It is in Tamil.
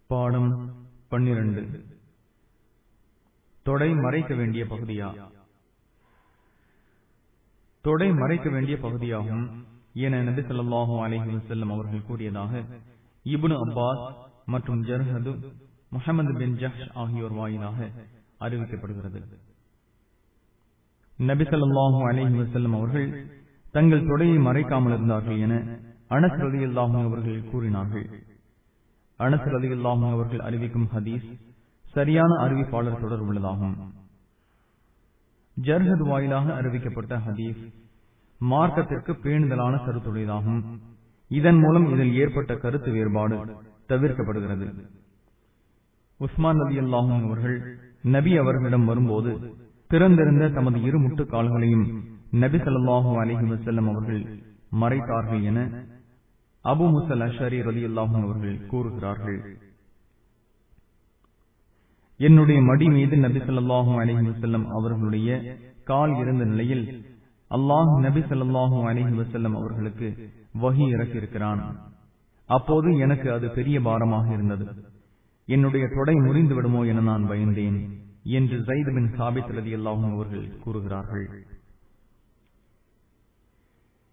பாடம் பன்னிரண்டு தொடை மறைக்க வேண்டிய பகுதியா தொடை மறைக்க வேண்டிய பகுதியாகும் என நபி ஸல்லல்லாஹு அலைஹி வஸல்லம் அவர்கள் கூறியதாக இப்னு அப்பாஸ் மற்றும் ஜர்ஹது முஹம்மது பின் ஜஹ்ஷ் ஆகியோர் வாயிலாக அறிவிக்கப்படுகிறது நபி ஸல்லல்லாஹு அலைஹி வஸல்லம் அவர்கள் தங்கள் தொடையை மறைக்காமல் இருந்தார்கள் என அனஸ் ரலியல்லாஹு அவர்கள் கூறினார்கள் அனஸ் ரலியல்லாஹு அவர்கள் அறிவிக்கும் ஹதீஸ் சரியான அறிவிப்பாளர் தொடர் உள்ளதாகும் ஜர்ஹத் வாயிலாக அறிவிக்கப்பட்ட ஹதீஸ் மார்க்கத்திற்கு பேணுதலான கருத்துடையதாகும் இதன் மூலம் இதில் ஏற்பட்ட கருத்து வேறுபாடு தவிர்க்கப்படுகிறது உஸ்மான் நபி அல்லாஹும் அவர்கள் நபி அவர்களிடம் வரும்போது திறந்திருந்த தமது இரு முட்டு கால்களையும் நபி ஸல்லல்லாஹு அலைஹி வஸல்லம் அவர்கள் மறைத்தார்கள் என அபு முசல் அஷரி ரலி அல்லாஹும் அவர்கள் கூறுகிறார்கள் என்னுடைய மடி மீது நபி ஸல்லல்லாஹு அலைஹி வஸல்லம் அவர்களுடைய கால் இருந்த நிலையில் அல்லாஹ் நபி ஸல்லல்லாஹு அலைஹி வஸல்லம் அவர்களுக்கு வகி இறக்கியிருக்கிறான் அப்போது எனக்கு அது பெரிய பாரமாக இருந்தது என்னுடைய தொடை முறிந்து விடுமோ என நான் பயந்தேன் என்று ஜைத் பின் சாபித் ரதி அல்லாஹும் அவர்கள் கூறுகிறார்கள்